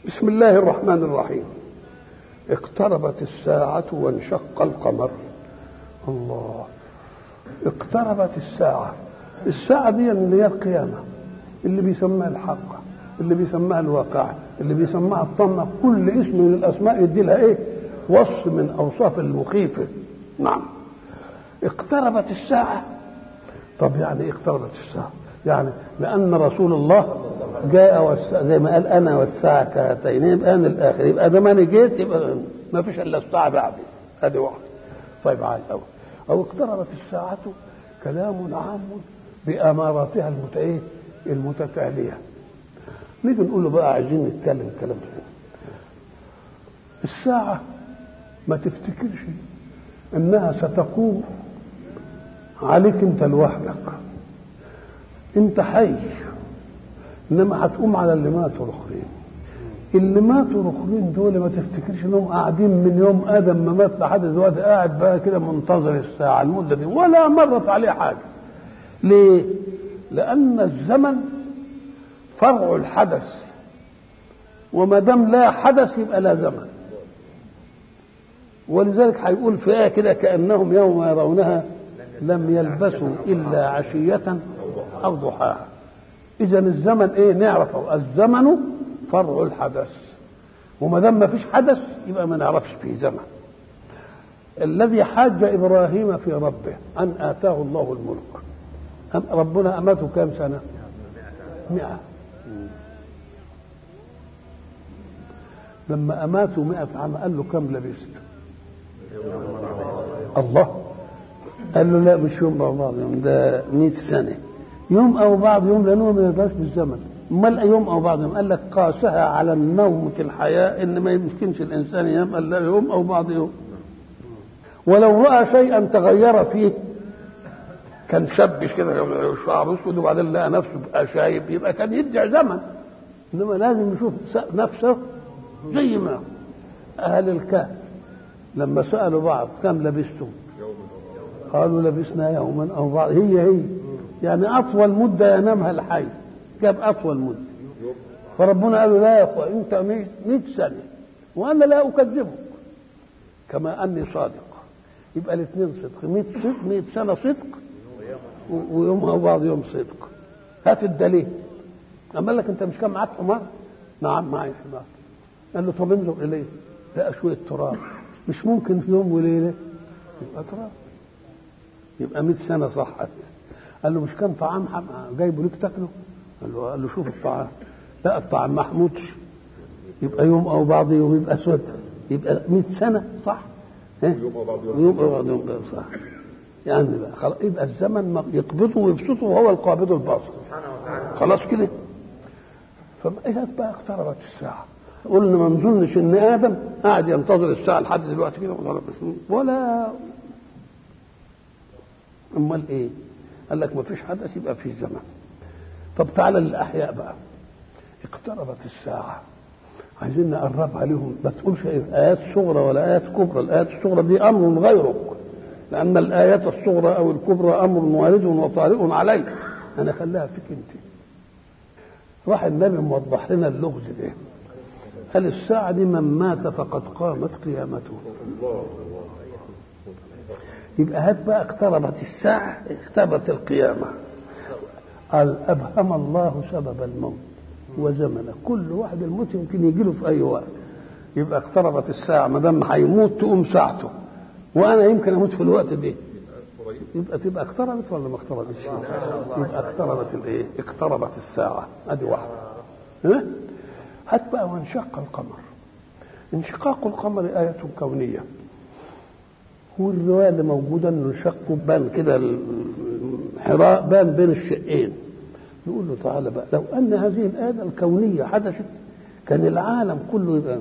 بسم الله الرحمن الرحيم اقتربت الساعة وانشق القمر الله اقتربت الساعة الساعة دي اللي هي القيامة اللي بيسماها الحق اللي بيسماها الواقع اللي بيسماها الطمة كل اسم من الأسماء يدي لها إيه وصف من أوصاف المخيفة نعم اقتربت الساعة طب يعني ايه اقتربت الساعة يعني لأن رسول الله جاء والساعة زي ما قال أنا والساعة كهاتين يبقى أنا الآخر يبقى ده ما أنا جيت يبقى ما فيش إلا الساعة بعدي هذه واحدة طيب عال أو أو اقتربت الساعة كلام عام بأماراتها المت إيه؟ المتتالية نيجي نقول بقى عايزين نتكلم كلام ده الساعة ما تفتكرش انها ستقوم عليك انت لوحدك انت حي انما هتقوم على اللي ماتوا الاخرين اللي ماتوا الاخرين دول ما تفتكرش انهم قاعدين من يوم ادم ما مات لحد دلوقتي قاعد بقى كده منتظر الساعه المده دي ولا مرت عليه حاجه ليه؟ لان الزمن فرع الحدث وما دام لا حدث يبقى لا زمن ولذلك هيقول في آية كده كأنهم يوم يرونها لم يلبسوا إلا عشية أو ضحاها إذا الزمن إيه نعرفه الزمن فرع الحدث وما دام ما فيش حدث يبقى ما نعرفش فيه زمن الذي حاج إبراهيم في ربه أن آتاه الله الملك ربنا أماته كام سنة مئة لما أماته مئة عام قال له كم لبست الله قال له لا مش يوم او بعض يوم ده 100 سنه يوم او بعض يوم لانه ما يرضاش بالزمن امال يوم او بعض يوم قال لك قاسها على النوم في الحياه ان ما يمكنش الانسان ينام الا يوم او بعض يوم ولو راى شيئا تغير فيه كان شبش كده شعر اسود وبعدين لقى نفسه بقى شايب يبقى كان يدعي زمن انما لازم يشوف نفسه زي ما اهل الكهف لما سالوا بعض كم لبستم قالوا لبسنا يوما او بعض هي هي يعني اطول مده ينامها الحي جاب اطول مده فربنا قال له لا يا اخوة انت 100 سنه وانا لا اكذبك كما اني صادق يبقى الاثنين صدق 100 صدق 100 سنه صدق ويوم او بعض يوم صدق هات الدليل اما لك انت مش كان معاك حمار نعم معي حمار قال له طب انظر اليه لقى شويه تراب مش ممكن في يوم وليله يبقى تراب يبقى 100 سنه صحت قال له مش كان طعام جايبه ليك تاكله قال له قال له شوف الطعام لا الطعام ما حموتش يبقى يوم او بعض يوم يبقى اسود يبقى 100 سنه صح يوم او بعض يوم يوم او بعض يوم صح يعني بقى خلاص يبقى الزمن يقبضه ويبسطه وهو القابض الباسط خلاص كده فبقيت بقى اقتربت الساعه قلنا ما نظنش ان ادم قاعد ينتظر الساعه لحد دلوقتي كده ولا امال ايه قال لك ما فيش حدث يبقى في زمن طب تعالى للاحياء بقى اقتربت الساعه عايزين نقربها لهم ما تقولش ايات صغرى ولا ايات كبرى الايات الصغرى دي امر غيرك لان الايات الصغرى او الكبرى امر وارد وطارئ عليك انا خليها فيك انت راح النبي موضح لنا اللغز ده قال الساعة دي من مات فقد قامت قيامته يبقى هات بقى اقتربت الساعة اقتربت القيامة قال أبهم الله سبب الموت وزمنه كل واحد الموت يمكن يجي له في أي وقت يبقى اقتربت الساعة ما دام هيموت تقوم ساعته وأنا يمكن أموت في الوقت ده يبقى تبقى اقتربت ولا ما اقتربتش؟ يبقى اقتربت الايه؟ اقتربت الساعة ادي واحدة ها؟ هات بقى وانشق القمر انشقاق القمر آية كونية والرواية اللي موجودة انه انشق بان كده الحراء بان بين الشقين نقول له تعالى بقى لو ان هذه الآية الكونية حدثت كان العالم كله يبقى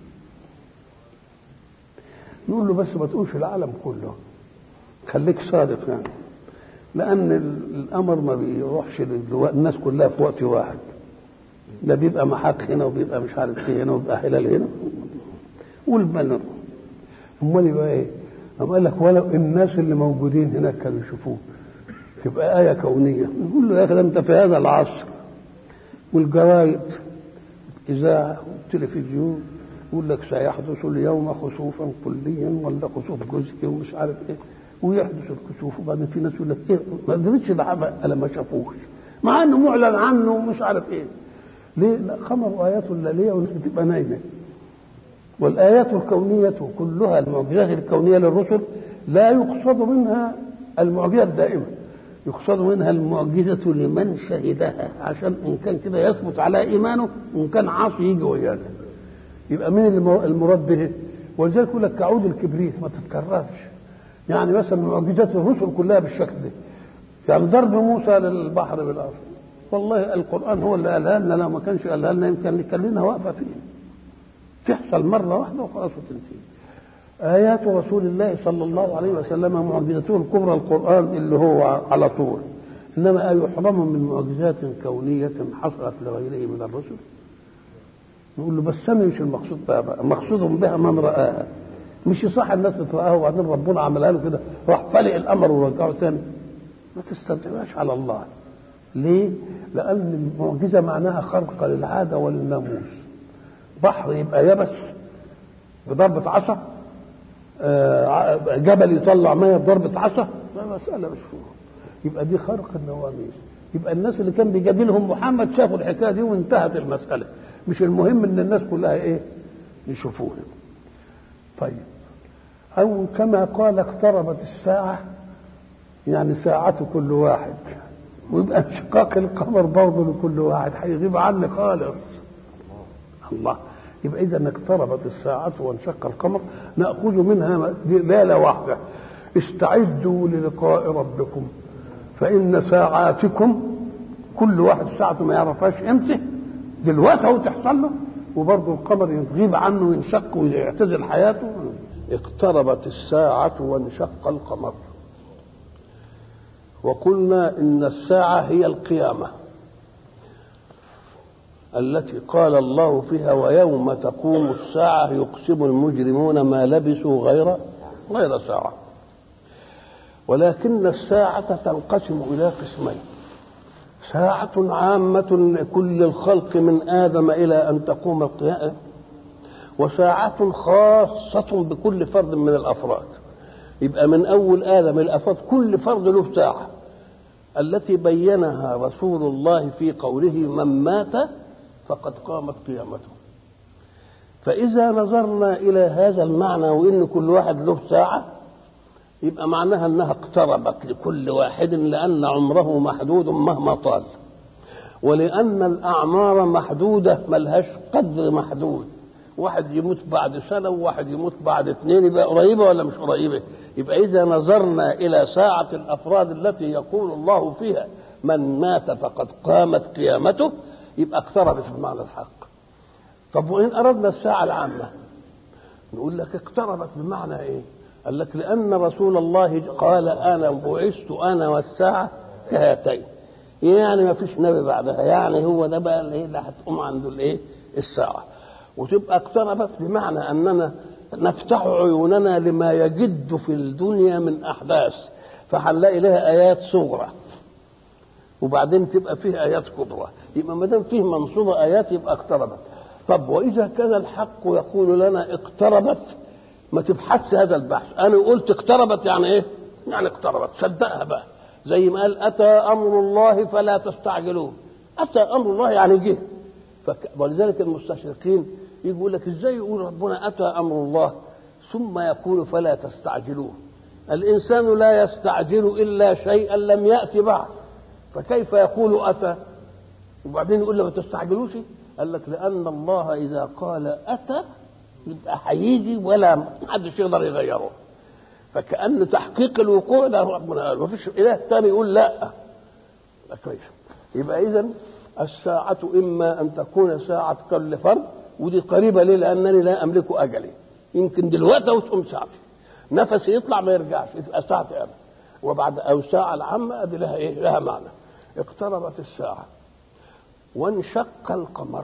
نقول له بس ما تقولش العالم كله خليك صادق يعني لأن الأمر ما بيروحش الناس كلها في وقت واحد ده بيبقى محاق هنا وبيبقى مش عارف ايه هنا وبيبقى هلال هنا والبلر امال يبقى ايه؟ أما قال لك ولو الناس اللي موجودين هناك كانوا يشوفوه تبقى آية كونية نقول له يا أخي ده أنت في هذا العصر والجرايد إذاعة والتلفزيون يقول لك سيحدث اليوم خسوفا كليا ولا خسوف جزئي ومش عارف ايه ويحدث الكسوف وبعدين في ناس يقول لك ايه ما قدرتش الا ما شافوش مع انه معلن عنه ومش عارف ايه ليه؟ لا قمر ايات الليليه والناس بتبقى نايمه والايات الكونيه كلها المعجزات الكونيه للرسل لا يقصد منها المعجزه الدائمه يقصد منها المعجزة لمن شهدها عشان إن كان كده يثبت على إيمانه وإن كان عاصي يجي ويانا يبقى مين المراد به؟ ولذلك يقول لك كعود الكبريت ما تتكررش يعني مثلا معجزات الرسل كلها بالشكل ده يعني ضرب موسى للبحر بالأرض والله القرآن هو اللي قالها لنا لو ما كانش قالها لنا يمكن كان لنا واقفة فيه تحصل مرة واحدة وخلاص وتنتهي آيات رسول الله صلى الله عليه وسلم معجزته الكبرى القرآن اللي هو على طول إنما أيحرم من معجزات كونية حصلت لغيره من الرسل نقول له بس مش المقصود بها بقى مقصود بها من رآها مش صح الناس بترآها وبعدين ربنا عملها له كده راح فلق الأمر ورجعه تاني ما تسترجعش على الله ليه؟ لأن المعجزة معناها خرق للعادة وللناموس بحر يبقى يبس بضربة عصا جبل يطلع ميه بضربة عصا ما مسألة مش فوق. يبقى دي خرق النواميس يبقى الناس اللي كان بيجادلهم محمد شافوا الحكايه دي وانتهت المسألة مش المهم ان الناس كلها ايه يشوفوها طيب او كما قال اقتربت الساعة يعني ساعة كل واحد ويبقى انشقاق القمر برضه لكل واحد هيغيب عني خالص الله يبقى اذا اقتربت الساعة وانشق القمر نأخذ منها ليلة واحدة استعدوا للقاء ربكم فإن ساعاتكم كل واحد ساعته ما يعرفهاش امتى دلوقتي اهو تحصل له وبرضه القمر يغيب عنه وينشق ويعتزل حياته اقتربت الساعة وانشق القمر وقلنا إن الساعة هي القيامة التي قال الله فيها ويوم تقوم الساعة يقسم المجرمون ما لبثوا غير غير ساعة ولكن الساعة تنقسم إلى قسمين ساعة عامة لكل الخلق من آدم إلى أن تقوم القيامة وساعة خاصة بكل فرد من الأفراد يبقى من أول آدم الأفراد كل فرد له ساعة التي بينها رسول الله في قوله من مات فقد قامت قيامته فإذا نظرنا إلى هذا المعنى وإن كل واحد له ساعة يبقى معناها أنها اقتربت لكل واحد لأن عمره محدود مهما طال ولأن الأعمار محدودة ملهاش قدر محدود واحد يموت بعد سنة وواحد يموت بعد اثنين يبقى قريبة ولا مش قريبة يبقى إذا نظرنا إلى ساعة الأفراد التي يقول الله فيها من مات فقد قامت قيامته يبقى اقتربت بمعنى الحق طب وإن أردنا الساعة العامة نقول لك اقتربت بمعنى إيه قال لك لأن رسول الله قال أنا بعثت أنا والساعة كهاتين يعني ما فيش نبي بعدها يعني هو ده بقى اللي, اللي هتقوم عنده الايه الساعة وتبقى اقتربت بمعنى أننا نفتح عيوننا لما يجد في الدنيا من أحداث فهنلاقي لها آيات صغرى وبعدين تبقى فيه آيات كبرى يبقى ما دام فيه منصوبة آيات يبقى اقتربت طب وإذا كان الحق يقول لنا اقتربت ما تبحثش هذا البحث أنا قلت اقتربت يعني إيه يعني اقتربت صدقها بقى زي ما قال أتى أمر الله فلا تستعجلوه أتى أمر الله يعني جه فك... ولذلك المستشرقين يقول لك ازاي يقول ربنا أتى أمر الله ثم يقول فلا تستعجلوه الإنسان لا يستعجل إلا شيئا لم يأتي بعد فكيف يقول أتى وبعدين يقول له ما تستعجلوش قال لك لأن الله إذا قال أتى يبقى هيجي ولا محدش يقدر يغيره فكأن تحقيق الوقوع ده ربنا قال مفيش إله تاني يقول لا كويس يبقى إذا الساعة إما أن تكون ساعة كل فرد ودي قريبة ليه لأنني لا أملك أجلي يمكن دلوقتي وتقوم ساعتي نفسي يطلع ما يرجعش يبقى ساعتي أنا وبعد أو ساعة العامة أدي لها إيه لها معنى اقتربت الساعة وانشق القمر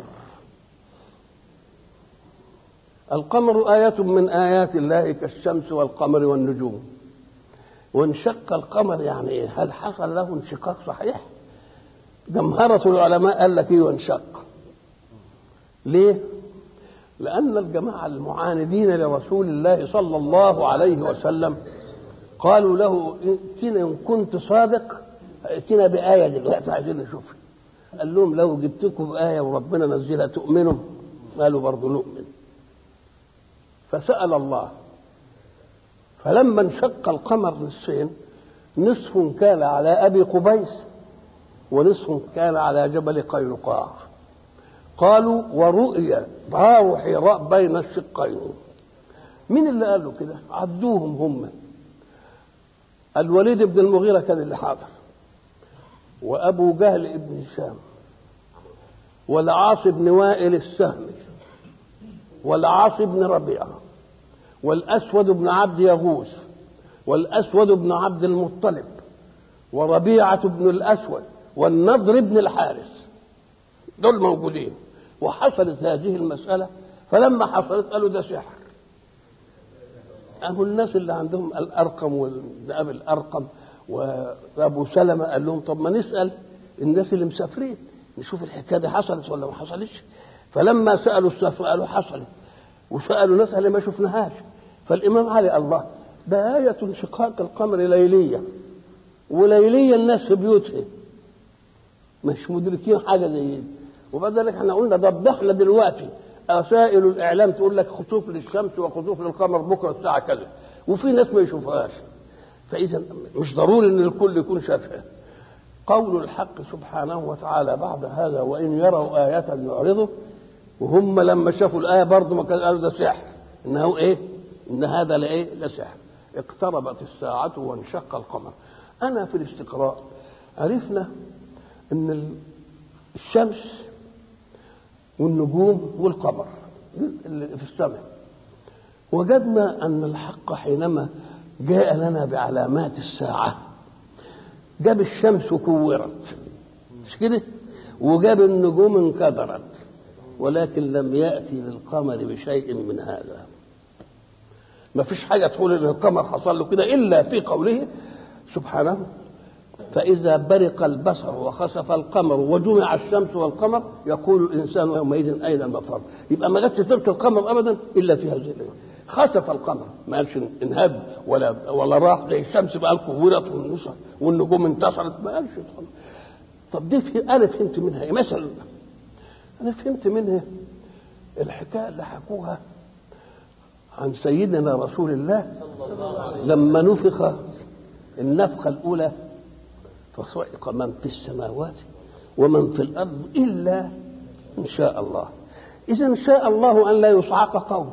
القمر آية من آيات الله كالشمس والقمر والنجوم وانشق القمر يعني إيه؟ هل حصل له انشقاق صحيح؟ جمهرة العلماء قال لك إيه وانشق ليه لأن الجماعة المعاندين لرسول الله صلى الله عليه وسلم قالوا له ائتنا إن كنت صادق ائتنا بآية دلوقتي عايزين نشوفها قال لهم لو جبتكم آية وربنا نزلها تؤمنوا قالوا برضه نؤمن فسأل الله فلما انشق القمر نصفين نصف كان على أبي قبيس ونصف كان على جبل قينقاع قالوا ورؤي غار حراء بين الشقين مين اللي قال له كده عدوهم هم الوليد بن المغيرة كان اللي حاضر وأبو جهل بن هشام والعاص بن وائل السهمي والعاص بن ربيعة والأسود بن عبد يغوث والأسود بن عبد المطلب وربيعة بن الأسود والنضر بن الحارث دول موجودين وحصلت هذه المسألة فلما حصلت قالوا ده سحر أهو الناس اللي عندهم الأرقم والأب الأرقم وأبو سلمة قال لهم طب ما نسأل الناس اللي مسافرين نشوف الحكاية دي حصلت ولا ما حصلتش فلما سألوا السفر قالوا حصلت وسألوا ناس اللي ما شفناهاش فالإمام علي الله ده آية انشقاق القمر ليلية وليلية الناس في بيوتهم مش مدركين حاجة زي دي وبعد ذلك احنا قلنا ضبحنا دلوقتي وسائل الاعلام تقول لك خسوف للشمس وخسوف للقمر بكره الساعه كذا وفي ناس ما يشوفهاش فاذا مش ضروري ان الكل يكون شافها قول الحق سبحانه وتعالى بعد هذا وان يروا آية يعرضوا وهم لما شافوا الآية برضه ما كانوا قالوا ده سحر إنه إيه؟ إن هذا لإيه؟ لسحر اقتربت الساعة وانشق القمر أنا في الاستقراء عرفنا إن الشمس والنجوم والقمر اللي في السماء وجدنا أن الحق حينما جاء لنا بعلامات الساعة جاب الشمس كورت مش كده وجاب النجوم انكدرت ولكن لم يأتي للقمر بشيء من هذا ما فيش حاجة تقول إن القمر حصل له كده إلا في قوله سبحانه فإذا برق البصر وخسف القمر وجمع الشمس والقمر يقول الإنسان يومئذ أين المفر يبقى ما جاتش سيرة القمر أبدا إلا في هذه الآية خسف القمر ما قالش انهب ولا ولا راح زي الشمس بقى كورت والنصر والنجوم انتصرت ما قالش طب دي في انا فهمت منها ايه مثلا انا فهمت منها الحكايه اللي حكوها عن سيدنا رسول الله لما نفخ النفخه الاولى فصعق من في السماوات ومن في الارض الا ان شاء الله اذا شاء الله ان لا يصعق قوم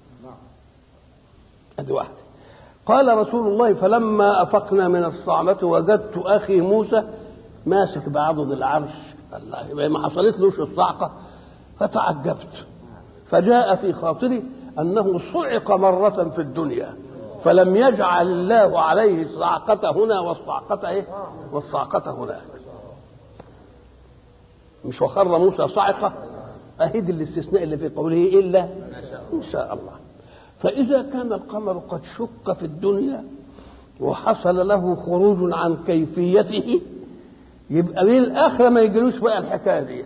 ادي واحده قال رسول الله فلما افقنا من الصعمة وجدت اخي موسى ماسك بعضد العرش الله يبقى ما حصلتلوش الصعقه فتعجبت فجاء في خاطري انه صعق مره في الدنيا فلم يجعل الله عليه الصعقة هنا والصعقة ايه؟ والصعقة هناك. مش وخر موسى صعقة أهد الاستثناء اللي في قوله إلا إن شاء الله. فإذا كان القمر قد شق في الدنيا وحصل له خروج عن كيفيته يبقى للآخرة ما يجلوش بقى الحكاية دي.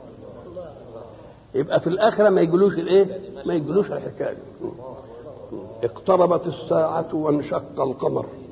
يبقى في الآخرة ما يجلوش الإيه؟ ما يجلوش الحكاية دي. اقتربت الساعة وانشق القمر